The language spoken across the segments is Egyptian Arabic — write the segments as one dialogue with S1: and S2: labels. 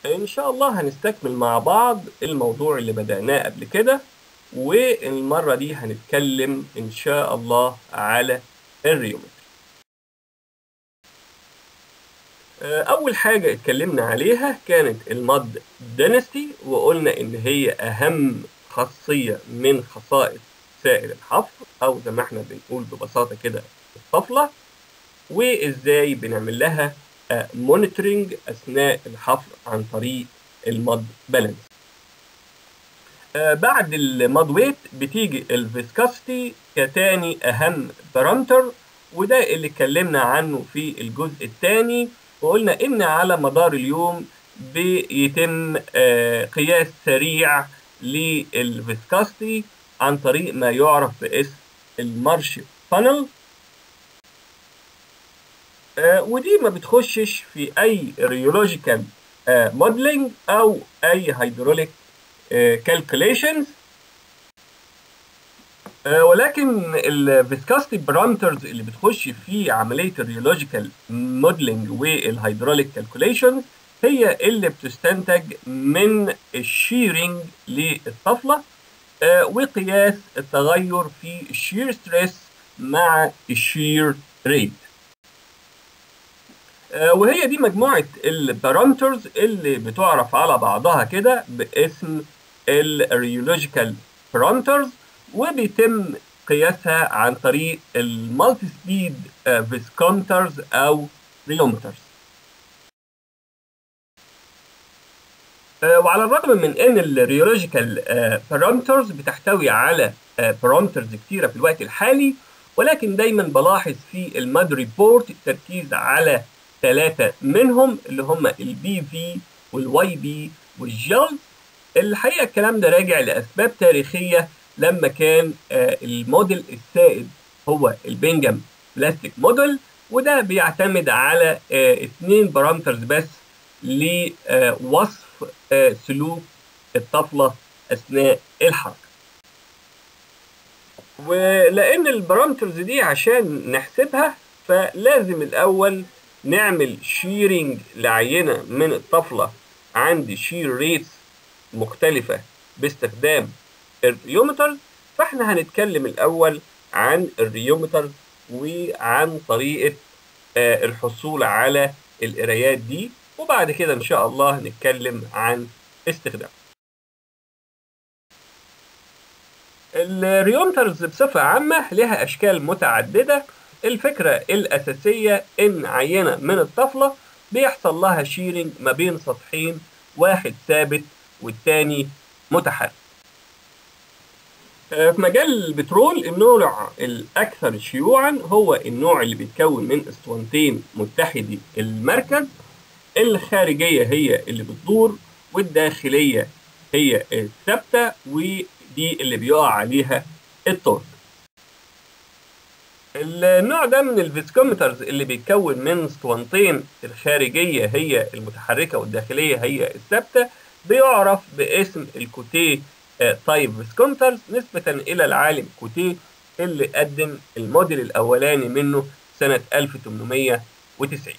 S1: إن شاء الله هنستكمل مع بعض الموضوع اللي بدأناه قبل كده والمرة دي هنتكلم إن شاء الله على الريومتري أول حاجة اتكلمنا عليها كانت الماد دينستي وقلنا إن هي أهم خاصية من خصائص سائل الحفر أو زي ما احنا بنقول ببساطة كده الطفلة وإزاي بنعمل لها مونيتورنج أثناء الحفر عن طريق الماد بالانس بعد الماد ويت بتيجي الفيسكاستي كتاني أهم بارامتر وده اللي اتكلمنا عنه في الجزء الثاني وقلنا إن على مدار اليوم بيتم قياس سريع للفيسكاستي عن طريق ما يعرف باسم المارش فانل ودي ما بتخشش في اي ريولوجيكال موديلنج او اي هيدروليك كالكوليشنز ولكن الفيسكاستي بارامترز اللي بتخش في عمليه الريولوجيكال موديلنج والهيدروليك كالكوليشنز هي اللي بتستنتج من الشيرنج للطفله وقياس التغير في الشير ستريس مع الشير ريت وهي دي مجموعة البارامترز اللي بتعرف على بعضها كده باسم الريولوجيكال بارامترز وبيتم قياسها عن طريق المالتي سبيد فيسكونترز او ريومترز وعلى الرغم من ان الريولوجيكال بارامترز بتحتوي على بارامترز كتيره في الوقت الحالي ولكن دايما بلاحظ في الماد ريبورت التركيز على ثلاثه منهم اللي هم البي في والواي بي والجلز الحقيقه الكلام ده راجع لاسباب تاريخيه لما كان الموديل السائد هو البنجام بلاستيك موديل وده بيعتمد على اثنين بارامترز بس لوصف سلوك الطفلة أثناء الحركة ولأن البارامترز دي عشان نحسبها فلازم الأول نعمل شيرنج لعينة من الطفلة عند شير ريتس مختلفة باستخدام الريومتر فاحنا هنتكلم الأول عن الريومتر وعن طريقة الحصول على القرايات دي وبعد كده إن شاء الله نتكلم عن استخدام الريومترز بصفة عامة لها أشكال متعددة الفكرة الأساسية إن عينة من الطفلة بيحصل لها شيرنج ما بين سطحين واحد ثابت والتاني متحرك في مجال البترول النوع الأكثر شيوعا هو النوع اللي بيتكون من اسطوانتين متحدي المركز الخارجية هي اللي بتدور والداخلية هي الثابتة ودي اللي بيقع عليها التورك النوع ده من الفيسكومترز اللي بيتكون من اسطوانتين الخارجية هي المتحركة والداخلية هي الثابتة بيعرف باسم الكوتيه تايب فيسكومترز نسبة إلى العالم كوتيه اللي قدم الموديل الأولاني منه سنة 1890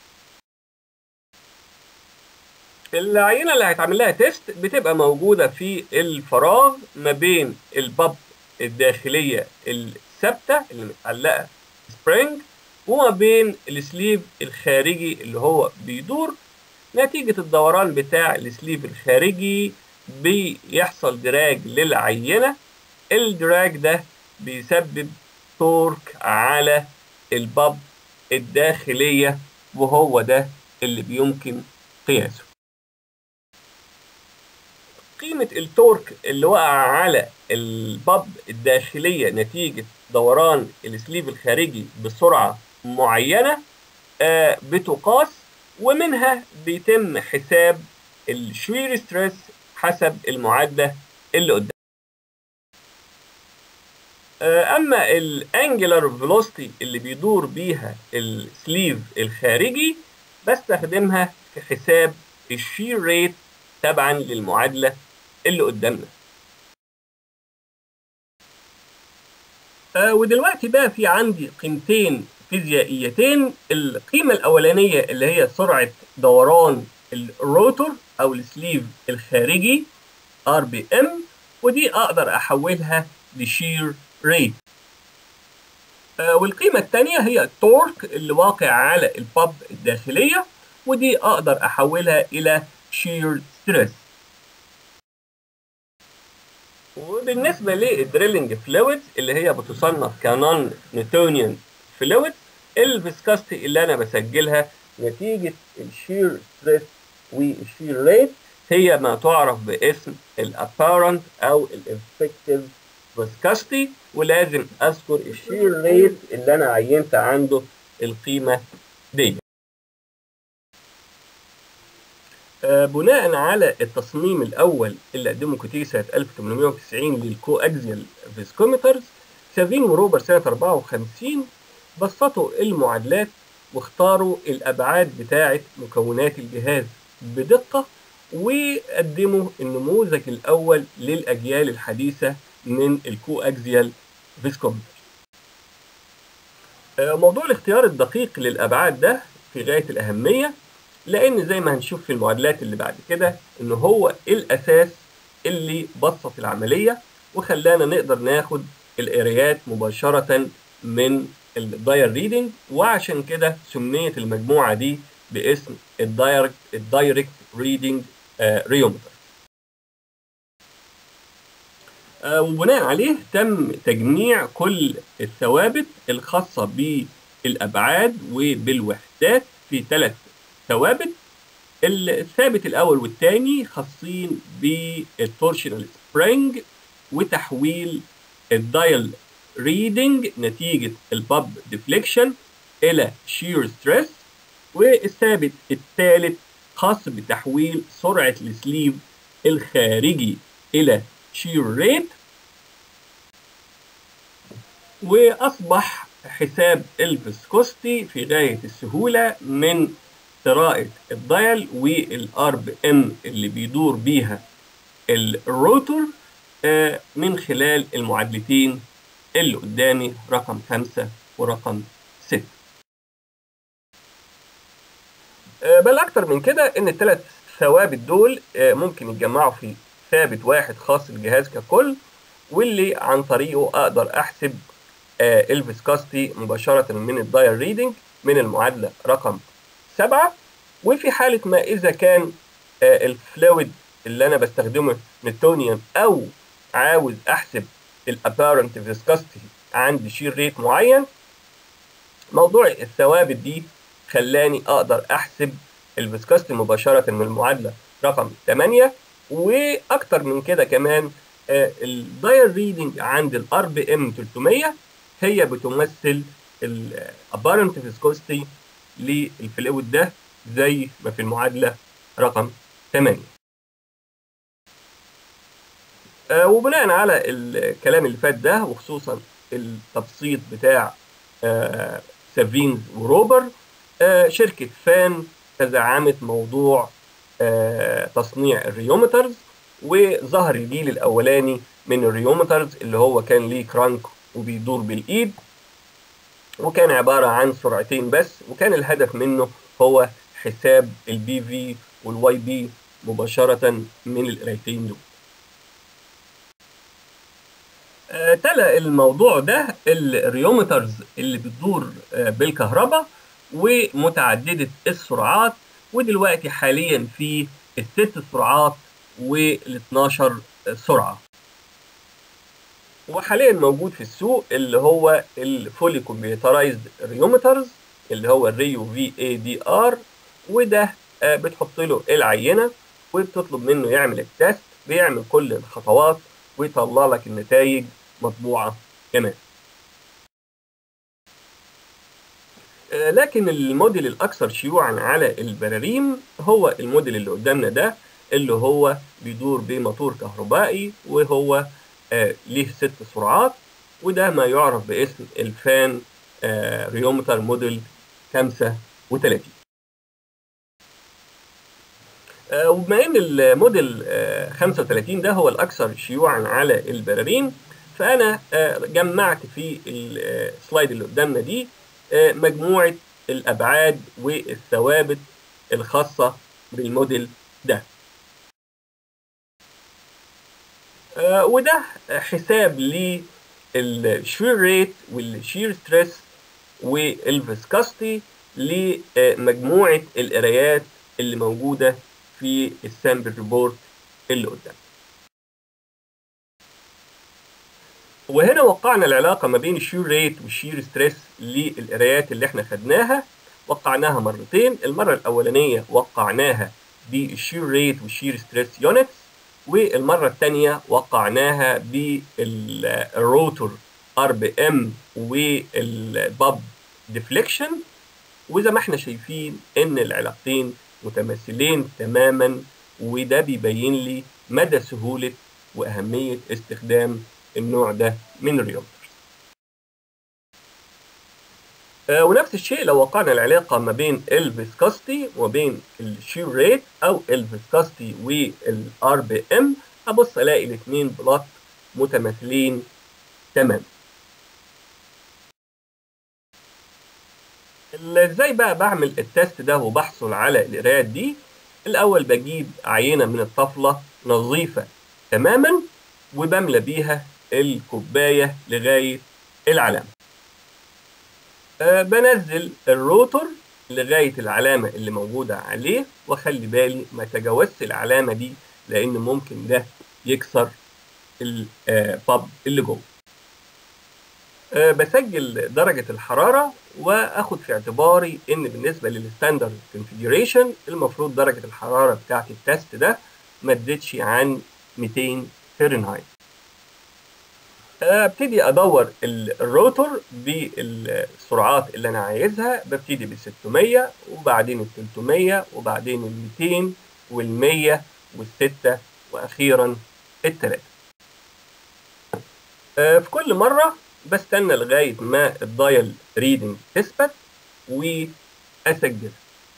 S1: العينة اللي هيتعمل لها تيست بتبقى موجودة في الفراغ ما بين الباب الداخلية الثابتة اللي متعلقة سبرينج وما بين السليف الخارجي اللي هو بيدور نتيجة الدوران بتاع السليف الخارجي بيحصل دراج للعينة الدراج ده بيسبب تورك على الباب الداخلية وهو ده اللي بيمكن قياسه قيمة التورك اللي وقع على الباب الداخلية نتيجة دوران السليف الخارجي بسرعة معينة آه بتقاس ومنها بيتم حساب الشوير ستريس حسب المعادلة اللي قدام آه أما الانجلر فيلوسيتي اللي بيدور بيها السليف الخارجي بستخدمها في حساب الشير ريت تبعا للمعادلة اللي قدامنا آه ودلوقتي بقى في عندي قيمتين فيزيائيتين القيمة الأولانية اللي هي سرعة دوران الروتور او السليف الخارجي ار بي ام ودي اقدر احولها لشير ريت والقيمة الثانية هي التورك اللي واقع على الباب الداخلية ودي اقدر احولها الى شير ستريس وبالنسبة للدريلنج فلويد اللي هي بتصنف كنون نيوتونيان فلويد الفيسكاستي اللي انا بسجلها نتيجة الشير ستريس والشير ريت هي ما تعرف باسم الابارنت او الافكتيف فيسكاستي ولازم اذكر الشير ريت اللي انا عينت عنده القيمة دي آه بناء على التصميم الاول اللي قدمه كوتيه سنه 1890 للكو اكزيال فيسكومترز سافين وروبر سنه 54 بسطوا المعادلات واختاروا الابعاد بتاعه مكونات الجهاز بدقه وقدموا النموذج الاول للاجيال الحديثه من الكو اكزيال فيسكومتر آه موضوع الاختيار الدقيق للابعاد ده في غايه الاهميه لان زي ما هنشوف في المعادلات اللي بعد كده ان هو الاساس اللي بسط العمليه وخلانا نقدر ناخد القرايات مباشره من الداير ريدنج وعشان كده سميت المجموعه دي باسم الدايركت الدايركت ريدنج ريومتر وبناء عليه تم تجميع كل الثوابت الخاصه بالابعاد وبالوحدات في ثلاث ثوابت الثابت الاول والثاني خاصين بالتورشنال سبرينج وتحويل الدايل ريدنج نتيجة الباب ديفليكشن إلى شير ستريس والثابت الثالث خاص بتحويل سرعة السليف الخارجي إلى شير ريت وأصبح حساب الفيسكوستي في غاية السهولة من قراءة الدايل والار بي ام اللي بيدور بيها الروتور من خلال المعادلتين اللي قدامي رقم خمسة ورقم ستة بل أكتر من كده إن الثلاث ثوابت دول ممكن يتجمعوا في ثابت واحد خاص بالجهاز ككل واللي عن طريقه أقدر أحسب الفيسكاستي مباشرة من الداير ريدنج من المعادلة رقم سبعة وفي حالة ما إذا كان الفلويد اللي أنا بستخدمه نيوتونيوم أو عاوز أحسب الابارنت فيسكاستي عند شير ريت معين موضوع الثوابت دي خلاني أقدر أحسب الفيسكاستي مباشرة من المعادلة رقم 8 وأكتر من كده كمان الداير ريدنج عند الار بي ام 300 هي بتمثل الابارنت فيسكوستي للفلويد ده زي ما في المعادلة رقم 8 آه وبناء على الكلام اللي فات ده وخصوصا التبسيط بتاع آه سافينز وروبر آه شركة فان تزعمت موضوع تصنيع الريومترز وظهر الجيل الأولاني من الريومترز اللي هو كان ليه كرانك وبيدور بالإيد وكان عبارة عن سرعتين بس وكان الهدف منه هو حساب البي في والواي بي مباشرة من القرايتين دول آه تلا الموضوع ده الريومترز اللي بتدور آه بالكهرباء ومتعددة السرعات ودلوقتي حاليا في الست سرعات وال 12 سرعة وحاليا موجود في السوق اللي هو الفولي كمبيوترايزد ريومترز اللي هو الريو في اي دي ار وده آه بتحط له العينه وبتطلب منه يعمل التست بيعمل كل الخطوات ويطلع لك النتائج مطبوعه كمان آه لكن الموديل الاكثر شيوعا على البراريم هو الموديل اللي قدامنا ده اللي هو بيدور بموتور كهربائي وهو آه ليه ست سرعات وده ما يعرف باسم الفان آه ريومتر موديل 35 آه وبما ان الموديل آه 35 ده هو الاكثر شيوعا على البراريم فانا آه جمعت في السلايد اللي قدامنا دي آه مجموعه الابعاد والثوابت الخاصه بالموديل ده آه وده حساب للشير ريت والشير ستريس والفيسكاستي لمجموعة القرايات اللي موجودة في السامبل ريبورت اللي قدام وهنا وقعنا العلاقة ما بين الشير ريت والشير ستريس للقرايات اللي احنا خدناها وقعناها مرتين المرة الأولانية وقعناها بالشير ريت والشير ستريس يونتس والمرة الثانية وقعناها بالروتور ار بي ام والباب ديفليكشن وزي ما احنا شايفين ان العلاقتين متماثلين تماما وده بيبين لي مدى سهولة وأهمية استخدام النوع ده من الريولترز آه ونفس الشيء لو وقعنا العلاقة ما بين الفيسكاستي وبين الشير ريت أو الفيسكاستي والار بي ام أبص ألاقي الاثنين بلوت متماثلين تماما ازاي بقى بعمل التست ده وبحصل على القرايات دي الاول بجيب عينه من الطفله نظيفه تماما وبملى بيها الكوبايه لغايه العلامه أه بنزل الروتور لغايه العلامه اللي موجوده عليه واخلي بالي ما تجاوزش العلامه دي لان ممكن ده يكسر الباب اللي جوه أه بسجل درجة الحرارة وآخد في اعتباري إن بالنسبة للستاندرد كونفيجريشن المفروض درجة الحرارة بتاعت التست ده ما تزيدش عن 200 فahrenheit. ابتدي ادور الروتور بالسرعات اللي انا عايزها ببتدي بال 600 وبعدين ال 300 وبعدين ال 200 وال 100 والستة واخيرا الثلاثة. في كل مرة بستنى لغاية ما الدايل ريدنج تثبت وأسجل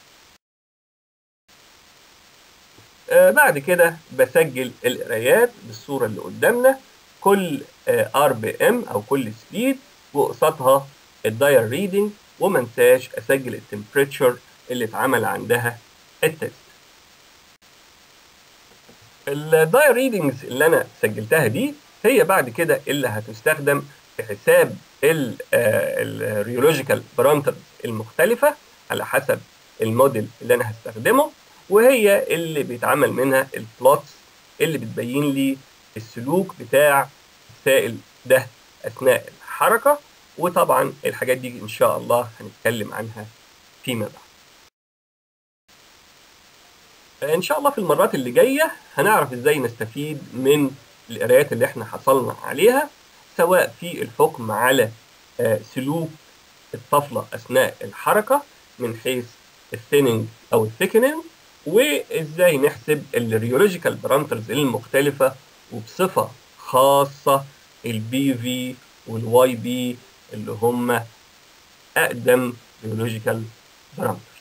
S1: آه بعد كده بسجل القرايات بالصورة اللي قدامنا كل ار بي ام او كل سبيد وقصادها الدايل ريدنج وما انساش اسجل التمبريتشر اللي اتعمل عندها التست الدايل ريدنجز اللي انا سجلتها دي هي بعد كده اللي هتستخدم في حساب الريولوجيكال بارامتر المختلفة على حسب الموديل اللي انا هستخدمه وهي اللي بيتعمل منها البلوتس اللي بتبين لي السلوك بتاع السائل ده اثناء الحركة وطبعا الحاجات دي ان شاء الله هنتكلم عنها فيما بعد ان شاء الله في المرات اللي جاية هنعرف ازاي نستفيد من القرايات اللي احنا حصلنا عليها سواء في الحكم على سلوك الطفلة أثناء الحركة من حيث الثيننج أو الثيكننج وإزاي نحسب الريولوجيكال بارامترز المختلفة وبصفة خاصة البي في والواي بي اللي هم أقدم ريولوجيكال بارامتر